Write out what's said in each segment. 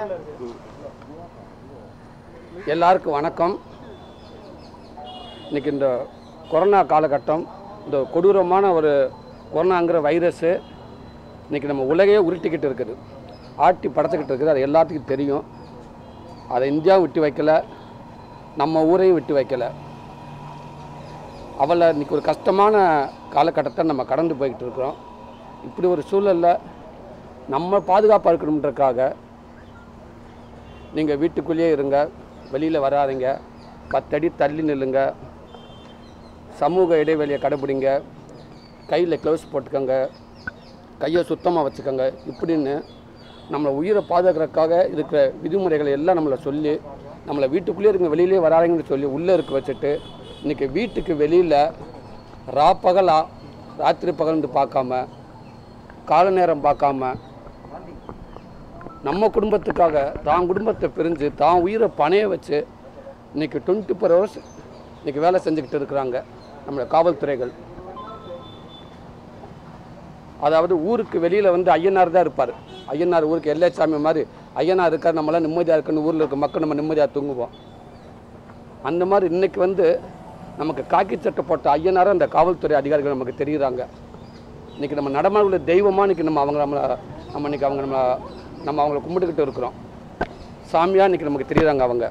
எல்லாருக்கும் வணக்கம் இன்னைக்கு இந்த கொரோனா காலகட்டம் இந்த கொடூரமான ஒரு கொரோனாங்கிற வைரஸு இன்னைக்கு நம்ம உலகையே உருட்டிக்கிட்டு இருக்குது ஆட்டி படத்துக்கிட்டு இருக்குது அது எல்லாத்துக்கும் தெரியும் அதை இந்தியாவும் விட்டு வைக்கல நம்ம ஊரையும் விட்டு வைக்கல அவளை இன்னைக்கு ஒரு கஷ்டமான காலகட்டத்தை நம்ம கடந்து போய்கிட்டு இருக்கிறோம் இப்படி ஒரு சூழலில் நம்ம பாதுகாப்பாக இருக்கணுன்றக்காக நீங்கள் வீட்டுக்குள்ளேயே இருங்க வெளியில் வராதீங்க பத்தடி தள்ளி நில்லுங்க சமூக இடைவெளியை கடைபிடிங்க கையில் க்ளவுஸ் போட்டுக்கோங்க கையை சுத்தமாக வச்சுக்கோங்க இப்படின்னு நம்மளை உயிரை பாதுகாக்கிறதுக்காக இருக்கிற விதிமுறைகளை எல்லாம் நம்மளை சொல்லி நம்மளை வீட்டுக்குள்ளேயே இருங்க வெளியிலே வராதீங்கன்னு சொல்லி உள்ளே இருக்க வச்சுட்டு இன்றைக்கி வீட்டுக்கு வெளியில் ரா பகலா ராத்திரி பகல்னு பார்க்காம கால நேரம் பார்க்காம நம்ம குடும்பத்துக்காக தான் குடும்பத்தை பிரிஞ்சு தான் உயிரை பணைய வச்சு இன்னைக்கு டுவெண்ட்டி ஃபோர் ஹவர்ஸ் இன்னைக்கு வேலை செஞ்சுக்கிட்டு இருக்கிறாங்க நம்மளோட காவல்துறைகள் அதாவது ஊருக்கு வெளியில் வந்து ஐயனார் தான் இருப்பார் ஐயனார் ஊருக்கு எல்லைச்சாமி மாதிரி ஐயனார் இருக்கார் நம்மளாம் நிம்மதியாக இருக்குன்னு ஊரில் இருக்க மக்கள் நம்ம நிம்மதியாக தூங்குவோம் அந்த மாதிரி இன்னைக்கு வந்து நமக்கு காக்கி சட்டை போட்ட ஐயனாரும் அந்த காவல்துறை அதிகாரிகள் நமக்கு தெரியுறாங்க இன்னைக்கு நம்ம நடமாடுள்ள தெய்வமாக இன்னைக்கு நம்ம அவங்க நம்மளை நம்ம இன்னைக்கு அவங்க நம்ம நம்ம அவங்கள கும்பிட்டுக்கிட்டு இருக்கிறோம் சாமியாக இன்னைக்கு நமக்கு தெரியுறாங்க அவங்க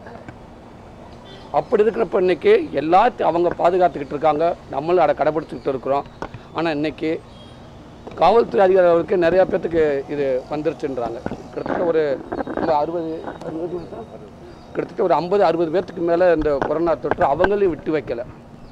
அப்படி இருக்கிறப்ப இன்னைக்கு எல்லாத்தையும் அவங்க பாதுகாத்துக்கிட்டு இருக்காங்க நம்மளும் அதை கடைப்பிடிச்சிக்கிட்டு இருக்கிறோம் ஆனால் இன்னைக்கு காவல்துறை அதிகாரிகளுக்கு நிறையா பேர்த்துக்கு இது வந்துருச்சுன்றாங்க கிட்டத்தட்ட ஒரு இந்த அறுபது அறுபது கிட்டத்தட்ட ஒரு ஐம்பது அறுபது பேர்த்துக்கு மேலே இந்த கொரோனா தொற்று அவங்களையும் விட்டு வைக்கல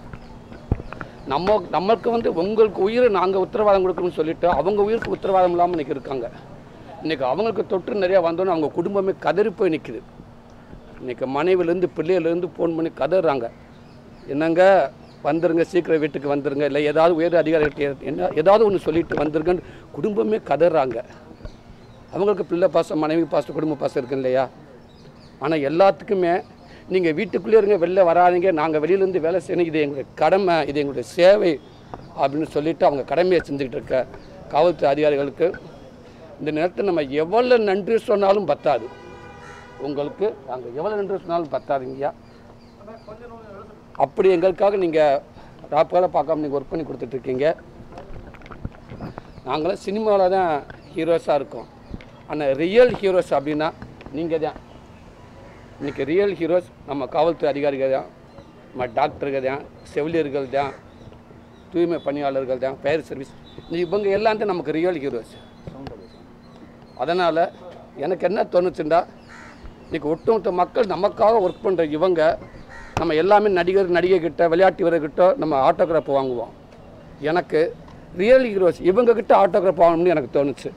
நம்ம நமக்கு வந்து உங்களுக்கு உயிரை நாங்கள் உத்தரவாதம் கொடுக்கணும்னு சொல்லிட்டு அவங்க உயிருக்கு உத்தரவாதம் இல்லாமல் இன்னைக்கு இருக்காங்க இன்னைக்கு அவங்களுக்கு தொற்று நிறையா வந்தோன்னே அவங்க குடும்பமே கதறி போய் நிற்குது இன்னைக்கு மனைவிலேருந்து பிள்ளையிலேருந்து ஃபோன் பண்ணி கதறாங்க என்னங்க வந்துருங்க சீக்கிரம் வீட்டுக்கு வந்துருங்க இல்லை ஏதாவது உயர் அதிகாரிகிட்ட என்ன ஏதாவது ஒன்று சொல்லிட்டு வந்துருங்கன்னு குடும்பமே கதறாங்க அவங்களுக்கு பிள்ளை பாசம் மனைவி பாசம் குடும்ப பாசம் இருக்கு இல்லையா ஆனால் எல்லாத்துக்குமே நீங்கள் வீட்டுக்குள்ளே இருங்க வெளில வராதீங்க நாங்கள் வெளியிலேருந்து வேலை செய்யணும் இது எங்களுடைய கடமை இது எங்களுடைய சேவை அப்படின்னு சொல்லிட்டு அவங்க கடமையை செஞ்சுக்கிட்டு இருக்க காவல்துறை அதிகாரிகளுக்கு இந்த நேரத்தில் நம்ம எவ்வளோ நன்றி சொன்னாலும் பத்தாது உங்களுக்கு நாங்கள் எவ்வளோ நன்றி சொன்னாலும் பத்தாதுங்கய்யா அப்படி எங்களுக்காக நீங்கள் ராப்பால பார்க்காம நீங்கள் ஒர்க் பண்ணி கொடுத்துட்ருக்கீங்க நாங்களாம் சினிமாவில் தான் ஹீரோஸாக இருக்கோம் ஆனால் ரியல் ஹீரோஸ் அப்படின்னா நீங்கள் தான் இன்றைக்கி ரியல் ஹீரோஸ் நம்ம காவல்துறை அதிகாரிகள் தான் நம்ம டாக்டர்கள் தான் செவிலியர்கள் தான் தூய்மை பணியாளர்கள் தான் ஃபயர் சர்வீஸ் இவங்க எல்லாம் தான் நமக்கு ரியல் ஹீரோஸ் அதனால் எனக்கு என்ன தோணுச்சுண்டா இன்றைக்கி ஒட்டுமொத்த மக்கள் நமக்காக ஒர்க் பண்ணுற இவங்க நம்ம எல்லாமே நடிகர் நடிகை கிட்ட விளையாட்டு வீரர்கிட்ட நம்ம ஆட்டோகிராஃப் வாங்குவோம் எனக்கு ரியல் ஹீரோஸ் இவங்க கிட்ட ஆட்டோகிராஃப் வாங்கணும்னு எனக்கு தோணுச்சு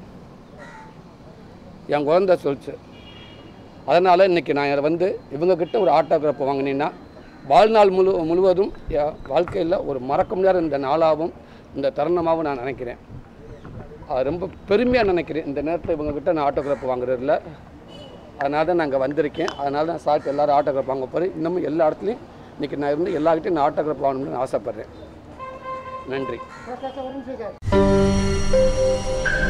என் குழந்தை சொல்லிச்சு அதனால் இன்றைக்கி நான் இதை வந்து இவங்கக்கிட்ட ஒரு ஆட்டோகிராஃப் வாங்கினீங்கன்னா வாழ்நாள் முழு முழுவதும் என் வாழ்க்கையில் ஒரு மறக்க முடியாத இந்த நாளாகவும் இந்த தருணமாகவும் நான் நினைக்கிறேன் அது ரொம்ப பெருமையாக நினைக்கிறேன் இந்த நேரத்தில் இவங்கக்கிட்ட நான் ஆட்டோகிராஃப் வாங்குறதில்ல அதனால தான் நான் இங்கே வந்திருக்கேன் அதனால தான் சார்ட்டு எல்லோரும் ஆட்டோகிராஃப் வாங்க போகிறேன் இன்னமும் எல்லா இடத்துலையும் இன்றைக்கி நான் இருந்து எல்லார்கிட்டையும் நான் ஆட்டோகிராஃப் வாங்கணும்னு ஆசைப்பட்றேன் நன்றி